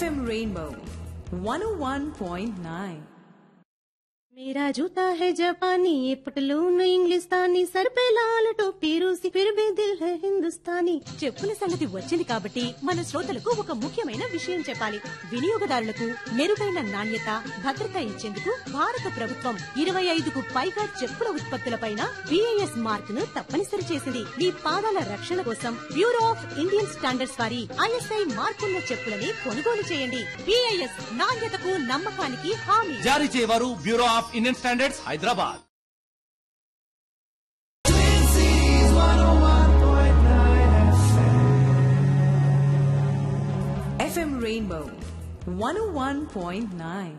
FM Rainbow 101.9. मेरा जूता है जापानी ये पटलून इंग्लिस्तानी सर पे लाल टोपी रूसी फिर भी दिल है हिंदुस्तानी చెప్పుల సంగతి వచ్చింది కాబట్టి మన శ్రోతలకు ఒక ముఖ్యమైన విషయం చెప్పాలి వినియోగదారులకు మెరుగైన నాణ్యత భద్రత ఇచ్చేందుకు భారత ప్రభుత్వం ఇరవై ఐదుకు పైగా చెప్పుల ఉత్పత్తులపైన బిఐఎస్ మార్క్ ను తప్పనిసరి చేసింది మీ పాదాల రక్షణ కోసం బ్యూరో ఆఫ్ ఇండియన్ స్టాండర్డ్స్ వారి ఐఎస్ఐ మార్కున్న చెప్పులని కొనుగోలు చేయండి బిఐఎస్ నాణ్యతకు నమ్మకానికి హామీ జారీ చేయవారు bureau of Indian standards Hyderabad FM Rainbow 101.9.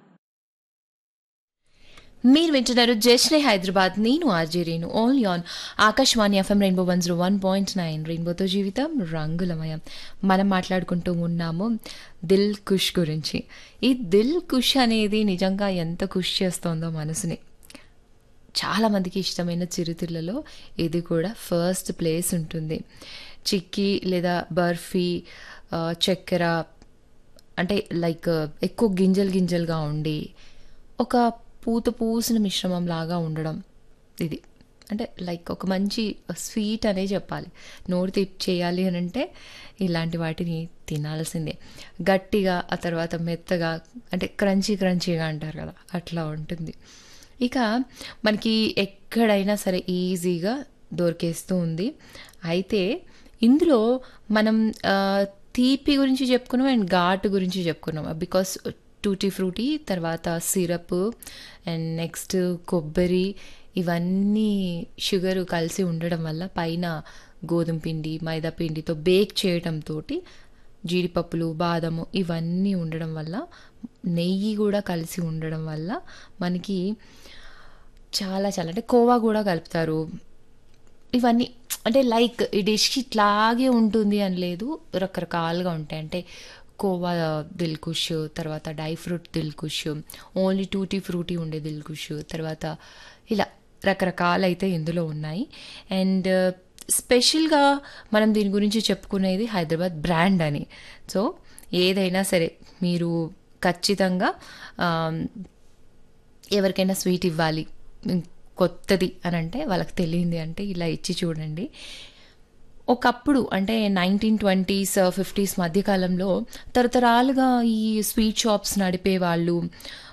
మీరు వింటున్నారు జస్నే హైదరాబాద్ నేను ఆర్జే రేణు ఓల్ యాన్ Akashvani FM rainbow one zero one point nine రెయిన్బోతో జీవితం రంగులమయం మనం మాట్లాడుకుంటూ ఉన్నాము దిల్ కుష్ గురించి ఈ దిల్ కుష్ అనేది నిజంగా ఎంత కుష్ చేస్తోందో మనసుని చాలామందికి ఇష్టమైన చిరుతిళ్ళలో ఇది కూడా ఫస్ట్ ప్లేస్ ఉంటుంది చిక్కీ లేదా బర్ఫీ ఆ, చక్కెర అంటే లైక్ ఎక్కువ గింజలు గింజలుగా ఉండి ఒక పూత పూసిన మిశ్రమం లాగా ఉండడం ఇది అంటే లైక్ ఒక మంచి స్వీట్ అనే చెప్పాలి నోరు తిప్ చేయాలి అని అంటే ఇలాంటి వాటిని తినాల్సిందే గట్టిగా ఆ తర్వాత మెత్తగా అంటే క్రంచీ క్రంచీగా అంటారు కదా అట్లా ఉంటుంది ఇక మనకి ఎక్కడైనా సరే ఈజీగా దొరికేస్తూ ఉంది అయితే ఇందులో మనం ఆ, తీపి గురించి చెప్పుకున్నాం అండ్ ఘాటు గురించి చెప్పుకున్నాం బికాస్ టూటీ ఫ్రూటీ తర్వాత సిరప్ అండ్ నెక్స్ట్ కొబ్బరి ఇవన్నీ షుగర్ కలిసి ఉండడం వల్ల పైన గోధుమ పిండి మైదా పిండితో బేక్ చేయడంతో జీడిపప్పులు బాదము ఇవన్నీ ఉండడం వల్ల నెయ్యి కూడా కలిసి ఉండడం వల్ల మనకి చాలా చాలా అంటే కోవా కూడా కలుపుతారు ఇవన్నీ అంటే లైక్ ఈ డిష్ ఇట్లాగే ఉంటుంది అని లేదు రకరకాలుగా ఉంటాయి అంటే కోవా దిల్ కుష్ తర్వాత dry fruit Dil Khush only tutti frutti ఉండే దిల్ కుష్ తర్వాత ఇలా రకరకాలు అయితే ఇందులో ఉన్నాయి అండ్ స్పెషల్గా మనం దీని గురించి చెప్పుకునేది హైదరాబాద్ బ్రాండ్ అని సో ఏదైనా సరే మీరు ఖచ్చితంగా ఆ, ఎవరికైనా స్వీట్ ఇవ్వాలి ఉమ్, కొత్తది అని అంటే వాళ్ళకి తెలియంది అంటే ఇలా ఇచ్చి చూడండి ఒకప్పుడు అంటే నైన్టీన్ ట్వంటీస్ ఫిఫ్టీస్ మధ్యకాలంలో తరతరాలుగా ఈ స్వీట్ షాప్స్ నడిపే వాళ్ళు